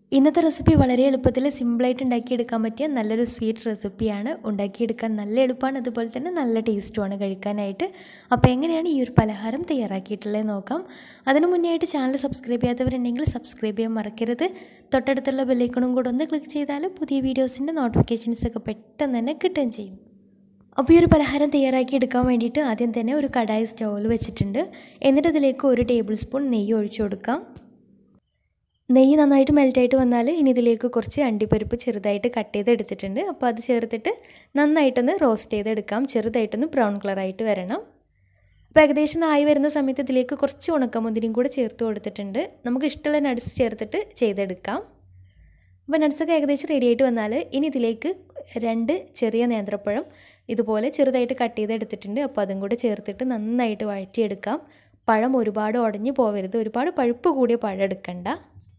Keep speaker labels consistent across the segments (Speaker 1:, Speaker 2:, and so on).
Speaker 1: ഇന്നത്തെ റെസിപ്പി വളരെ എളുപ്പത്തിൽ സിമ്പിളായിട്ട് ഉണ്ടാക്കിയെടുക്കാൻ പറ്റിയ നല്ലൊരു സ്വീറ്റ് റെസിപ്പിയാണ് ഉണ്ടാക്കിയെടുക്കാൻ നല്ല എളുപ്പമാണ് അതുപോലെ തന്നെ നല്ല ടേസ്റ്റുമാണ് കഴിക്കാനായിട്ട് അപ്പോൾ എങ്ങനെയാണ് ഈ ഒരു പലഹാരം തയ്യാറാക്കിയിട്ടുള്ളത് നോക്കാം അതിന് മുന്നേ ആയിട്ട് ചാനൽ സബ്സ്ക്രൈബ് ചെയ്യാത്തവരുണ്ടെങ്കിൽ സബ്സ്ക്രൈബ് ചെയ്യാൻ മറക്കരുത് തൊട്ടടുത്തുള്ള ബെല്ലൈക്കണും കൂടെ ഒന്ന് ക്ലിക്ക് ചെയ്താൽ പുതിയ വീഡിയോസിൻ്റെ നോട്ടിഫിക്കേഷൻസ് ഒക്കെ പെട്ടെന്ന് തന്നെ കിട്ടുകയും ചെയ്യും അപ്പോൾ ഈ ഒരു പലഹാരം തയ്യാറാക്കി എടുക്കാൻ വേണ്ടിയിട്ട് ആദ്യം തന്നെ ഒരു കടായി സ്റ്റൗവിൽ വെച്ചിട്ടുണ്ട് എന്നിട്ട് അതിലേക്ക് ഒരു ടേബിൾ സ്പൂൺ നെയ്യ് ഒഴിച്ചു കൊടുക്കാം നെയ്യ് നന്നായിട്ട് മെൽറ്റായിട്ട് വന്നാൽ ഇനി ഇതിലേക്ക് കുറച്ച് അണ്ടിപ്പരിപ്പ് ചെറുതായിട്ട് കട്ട് ചെയ്ത് എടുത്തിട്ടുണ്ട് അപ്പോൾ അത് ചേർത്തിട്ട് നന്നായിട്ടൊന്ന് റോസ്റ്റ് ചെയ്തെടുക്കാം ചെറുതായിട്ടൊന്ന് ബ്രൗൺ കളറായിട്ട് വരണം അപ്പോൾ ഏകദേശം ആയി വരുന്ന സമയത്ത് ഇതിലേക്ക് കുറച്ച് ഉണക്കമുന്തിരിയും കൂടെ ചേർത്ത് കൊടുത്തിട്ടുണ്ട് നമുക്ക് ഇഷ്ടമുള്ള നട്സ് ചേർത്തിട്ട് ചെയ്തെടുക്കാം അപ്പോൾ നട്സൊക്കെ ഏകദേശം റെഡി ആയിട്ട് വന്നാൽ ഇനി ഇതിലേക്ക് രണ്ട് ചെറിയ നേന്ത്രപ്പഴം ഇതുപോലെ ചെറുതായിട്ട് കട്ട് ചെയ്ത് എടുത്തിട്ടുണ്ട് അപ്പോൾ അതും കൂടെ ചേർത്തിട്ട് നന്നായിട്ട് വഴറ്റിയെടുക്കാം പഴം ഒരുപാട് ഉടഞ്ഞു പോവരുത് ഒരുപാട് പഴുപ്പ് കൂടിയ പഴം എടുക്കണ്ട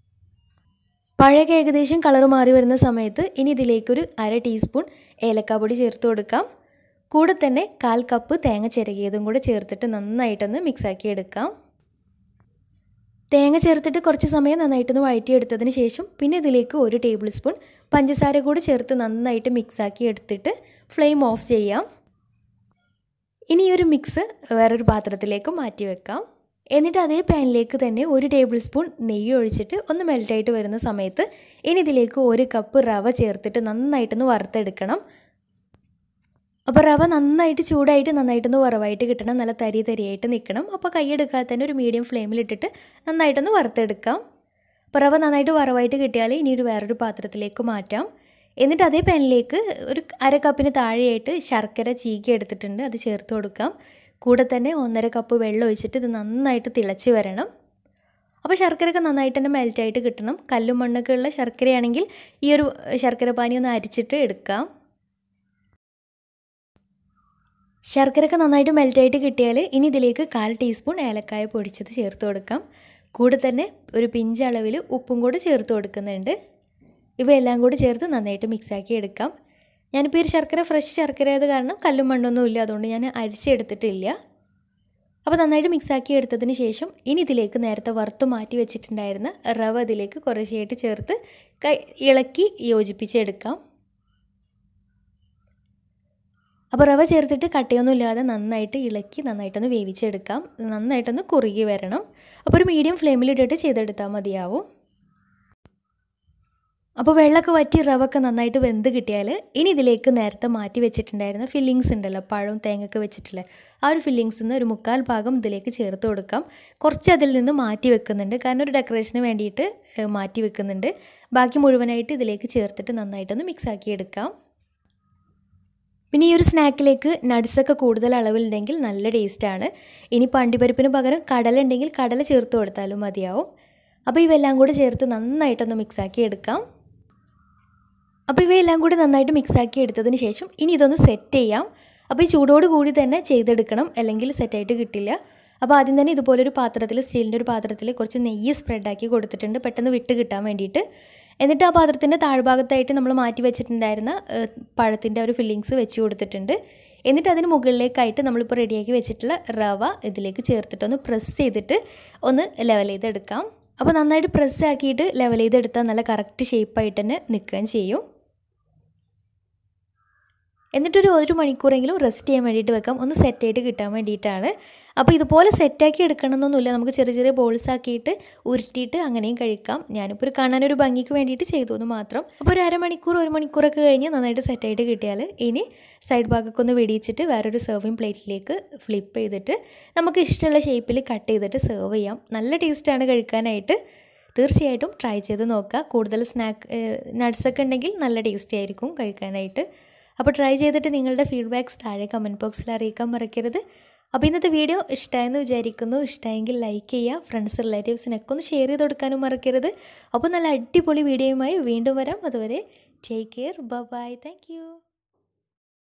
Speaker 1: പഴയൊക്കെ ഏകദേശം കളർ മാറി വരുന്ന സമയത്ത് ഇനി ഇതിലേക്കൊരു അര ടീസ്പൂൺ ഏലക്കാപ്പൊടി ചേർത്ത് കൊടുക്കാം കൂടെ തന്നെ കാൽ കപ്പ് തേങ്ങ ചിരകിയതും കൂടെ ചേർത്തിട്ട് നന്നായിട്ടൊന്ന് മിക്സാക്കി എടുക്കാം തേങ്ങ ചേർത്തിട്ട് കുറച്ച് സമയം നന്നായിട്ടൊന്ന് വഴറ്റിയെടുത്തതിന് ശേഷം പിന്നെ ഇതിലേക്ക് ഒരു ടേബിൾ സ്പൂൺ പഞ്ചസാര കൂടി ചേർത്ത് നന്നായിട്ട് മിക്സാക്കി എടുത്തിട്ട് ഫ്ലെയിം ഓഫ് ചെയ്യാം ഇനി ഈ ഒരു മിക്സ് വേറൊരു പാത്രത്തിലേക്ക് മാറ്റി വെക്കാം എന്നിട്ട് അതേ പാനിലേക്ക് തന്നെ ഒരു ടേബിൾ സ്പൂൺ നെയ്യ് ഒഴിച്ചിട്ട് ഒന്ന് മെൽറ്റായിട്ട് വരുന്ന സമയത്ത് ഇനി ഇതിലേക്ക് ഒരു കപ്പ് റവ ചേർത്തിട്ട് നന്നായിട്ടൊന്ന് വറുത്തെടുക്കണം അപ്പോൾ റവ നന്നായിട്ട് ചൂടായിട്ട് നന്നായിട്ടൊന്ന് വറവായിട്ട് കിട്ടണം നല്ല തരി തരിയായിട്ട് നിൽക്കണം അപ്പോൾ കൈയെടുക്കാതെ തന്നെ ഒരു മീഡിയം ഫ്ലെയിമിലിട്ടിട്ട് നന്നായിട്ടൊന്ന് വറുത്തെടുക്കാം അപ്പോൾ റവ നന്നായിട്ട് വറവായിട്ട് കിട്ടിയാൽ ഇനി ഒരു വേറൊരു പാത്രത്തിലേക്ക് മാറ്റാം എന്നിട്ട് അതേ പാനിലേക്ക് ഒരു അര കപ്പിന് താഴെയായിട്ട് ശർക്കര ചീക്കി എടുത്തിട്ടുണ്ട് അത് ചേർത്ത് കൊടുക്കാം കൂടെ തന്നെ ഒന്നര കപ്പ് വെള്ളം ഒഴിച്ചിട്ട് ഇത് നന്നായിട്ട് തിളച്ച് വരണം അപ്പോൾ ശർക്കരയൊക്കെ നന്നായിട്ട് തന്നെ മെൽറ്റായിട്ട് കിട്ടണം കല്ലും മണ്ണൊക്കെ ഉള്ള ശർക്കരയാണെങ്കിൽ ഈ ഒരു ശർക്കര പാനി ഒന്ന് അരിച്ചിട്ട് എടുക്കാം ശർക്കരയൊക്കെ നന്നായിട്ട് മെൽറ്റായിട്ട് കിട്ടിയാൽ ഇനി ഇതിലേക്ക് കാൽ ടീസ്പൂൺ ഏലക്കായ പൊടിച്ചത് ചേർത്ത് കൊടുക്കാം കൂടെ തന്നെ ഒരു പിഞ്ച് അളവിൽ ഉപ്പും കൂടെ ചേർത്ത് കൊടുക്കുന്നുണ്ട് ഇവയെല്ലാം കൂടി ചേർത്ത് നന്നായിട്ട് മിക്സാക്കി എടുക്കാം ഞാനിപ്പോൾ ഈ ശർക്കര ഫ്രഷ് ശർക്കര ആയത് കാരണം കല്ലും മണ്ണൊന്നും ഇല്ല അതുകൊണ്ട് ഞാൻ അരിച്ചെടുത്തിട്ടില്ല അപ്പോൾ നന്നായിട്ട് മിക്സാക്കി എടുത്തതിന് ശേഷം ഇനി ഇതിലേക്ക് നേരത്തെ വറുത്ത് മാറ്റി വെച്ചിട്ടുണ്ടായിരുന്ന റവ ഇതിലേക്ക് കുറേശ്ശെയായിട്ട് ചേർത്ത് കൈ ഇളക്കി യോജിപ്പിച്ചെടുക്കാം അപ്പോൾ റവ ചേർത്തിട്ട് കട്ടയൊന്നും ഇല്ലാതെ നന്നായിട്ട് ഇളക്കി നന്നായിട്ടൊന്ന് വേവിച്ചെടുക്കാം നന്നായിട്ടൊന്ന് കുറുകി വരണം അപ്പോൾ ഒരു മീഡിയം ഫ്ലെയിമിലിട്ടിട്ട് ചെയ്തെടുത്താൽ മതിയാവും അപ്പോൾ വെള്ളമൊക്കെ വറ്റി റവൊക്കെ നന്നായിട്ട് വെന്ത് കിട്ടിയാൽ ഇനി ഇതിലേക്ക് നേരത്തെ മാറ്റി വെച്ചിട്ടുണ്ടായിരുന്ന ഫില്ലിങ്സ് ഉണ്ടല്ലോ പഴവും തേങ്ങയൊക്കെ വെച്ചിട്ടുള്ള ആ ഒരു ഫില്ലിങ്സിൽ നിന്ന് ഒരു മുക്കാൽ ഭാഗം ഇതിലേക്ക് ചേർത്ത് കൊടുക്കാം കുറച്ച് അതിൽ നിന്ന് മാറ്റി വെക്കുന്നുണ്ട് കാരണം ഒരു ഡെക്കറേഷന് വേണ്ടിയിട്ട് മാറ്റി വെക്കുന്നുണ്ട് ബാക്കി മുഴുവനായിട്ട് ഇതിലേക്ക് ചേർത്തിട്ട് നന്നായിട്ടൊന്ന് മിക്സ് ആക്കി എടുക്കാം പിന്നെ ഈ ഒരു സ്നാക്കിലേക്ക് നട്ട്സൊക്കെ കൂടുതൽ അളവിലുണ്ടെങ്കിൽ നല്ല ടേസ്റ്റാണ് ഇനി പണ്ടിപ്പരിപ്പിന് പകരം കടല ഉണ്ടെങ്കിൽ കടല ചേർത്ത് കൊടുത്താലും മതിയാവും അപ്പോൾ ഇവയെല്ലാം കൂടി ചേർത്ത് നന്നായിട്ടൊന്ന് മിക്സാക്കി എടുക്കാം അപ്പോൾ ഇവയെല്ലാം കൂടി നന്നായിട്ട് മിക്സാക്കി എടുത്തതിന് ശേഷം ഇനി ഇതൊന്ന് സെറ്റ് ചെയ്യാം അപ്പോൾ ഈ ചൂടോട് കൂടി തന്നെ ചെയ്തെടുക്കണം അല്ലെങ്കിൽ സെറ്റായിട്ട് കിട്ടില്ല അപ്പോൾ ആദ്യം തന്നെ ഇതുപോലൊരു പാത്രത്തിൽ സ്റ്റീലിൻ്റെ ഒരു പാത്രത്തിൽ കുറച്ച് നെയ്യ് സ്പ്രെഡാക്കി കൊടുത്തിട്ടുണ്ട് പെട്ടെന്ന് വിട്ട് കിട്ടാൻ വേണ്ടിയിട്ട് എന്നിട്ട് ആ പാത്രത്തിൻ്റെ താഴ്ഭാഗത്തായിട്ട് നമ്മൾ മാറ്റി വെച്ചിട്ടുണ്ടായിരുന്ന പഴത്തിൻ്റെ ഒരു ഫില്ലിങ്സ് വെച്ച് കൊടുത്തിട്ടുണ്ട് എന്നിട്ട് അതിന് മുകളിലേക്കായിട്ട് നമ്മളിപ്പോൾ റെഡിയാക്കി വെച്ചിട്ടുള്ള റവ ഇതിലേക്ക് ചേർത്തിട്ടൊന്ന് പ്രസ് ചെയ്തിട്ട് ഒന്ന് ലെവൽ ചെയ്തെടുക്കാം അപ്പോൾ നന്നായിട്ട് പ്രസ് ആക്കിയിട്ട് ലെവൽ ചെയ്തെടുത്താൽ നല്ല കറക്റ്റ് ഷേപ്പായിട്ട് തന്നെ നിൽക്കുകയും ചെയ്യും എന്നിട്ടൊരു ഒരു മണിക്കൂറെങ്കിലും റെസ്റ്റ് ചെയ്യാൻ വേണ്ടിയിട്ട് വെക്കാം ഒന്ന് സെറ്റായിട്ട് കിട്ടാൻ വേണ്ടിയിട്ടാണ് അപ്പോൾ ഇതുപോലെ സെറ്റാക്കി എടുക്കണമെന്നൊന്നുമില്ല നമുക്ക് ചെറിയ ചെറിയ ബോൾസ് ആക്കിയിട്ട് ഉരുട്ടിയിട്ട് അങ്ങനെയും കഴിക്കാം ഞാനിപ്പോൾ ഒരു കാണാനൊരു ഭംഗിക്ക് വേണ്ടിയിട്ട് ചെയ്തു എന്ന് മാത്രം അപ്പോൾ ഒരു അരമണിക്കൂർ ഒരു മണിക്കൂറൊക്കെ കഴിഞ്ഞ് നന്നായിട്ട് സെറ്റായിട്ട് കിട്ടിയാൽ ഇനി സൈഡ് ഭാഗമൊക്കെ ഒന്ന് വെടിയിച്ചിട്ട് വേറൊരു സെർവിങ് പ്ലേറ്റിലേക്ക് ഫ്ലിപ്പ് ചെയ്തിട്ട് നമുക്ക് ഇഷ്ടമുള്ള ഷേപ്പിൽ കട്ട് ചെയ്തിട്ട് സെർവ് ചെയ്യാം നല്ല ടേസ്റ്റാണ് കഴിക്കാനായിട്ട് തീർച്ചയായിട്ടും ട്രൈ ചെയ്ത് നോക്കുക കൂടുതൽ സ്നാക്ക് നട്ട്സൊക്കെ ഉണ്ടെങ്കിൽ നല്ല ടേസ്റ്റി ആയിരിക്കും കഴിക്കാനായിട്ട് അപ്പോൾ ട്രൈ ചെയ്തിട്ട് നിങ്ങളുടെ ഫീഡ്ബാക്ക്സ് താഴെ കമൻറ്റ് ബോക്സിൽ അറിയിക്കാൻ മറക്കരുത് അപ്പോൾ ഇന്നത്തെ വീഡിയോ ഇഷ്ടമായെന്ന് വിചാരിക്കുന്നു ഇഷ്ടമായെങ്കിൽ ലൈക്ക് ചെയ്യുക ഫ്രണ്ട്സ് റിലേറ്റീവ്സിനൊക്കെ ഒന്ന് ഷെയർ ചെയ്ത് കൊടുക്കാനും മറക്കരുത് അപ്പോൾ നല്ല അടിപൊളി വീഡിയോയുമായി വീണ്ടും വരാം അതുവരെ ടേക്ക് കെയർ ബൈ താങ്ക്